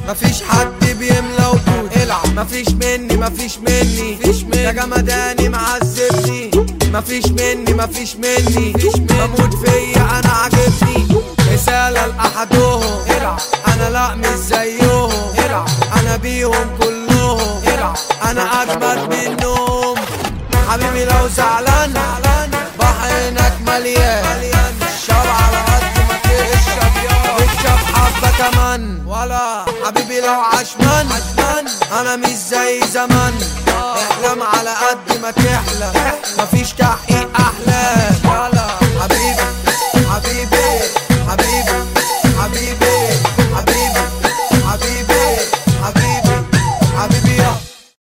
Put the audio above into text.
مفيش حد بيملى وجود العب مفيش مني مفيش مني مفيش مني يا جمداني معذبني مفيش مني مفيش مني مفيش مني بموت فيا انا عاجبني رسالة لأحدهم العب انا لا مش زيهم العب انا بيهم كلهم العب انا اجمد منهم حبيبي لو زعلان بحرك مليان الشرع على قد ما تشرب يا اشرب حبة كمان ولا حبيبي لو عشمان انا مش زي زمان احلم على قد ما تحلم مفيش تحقيق احلام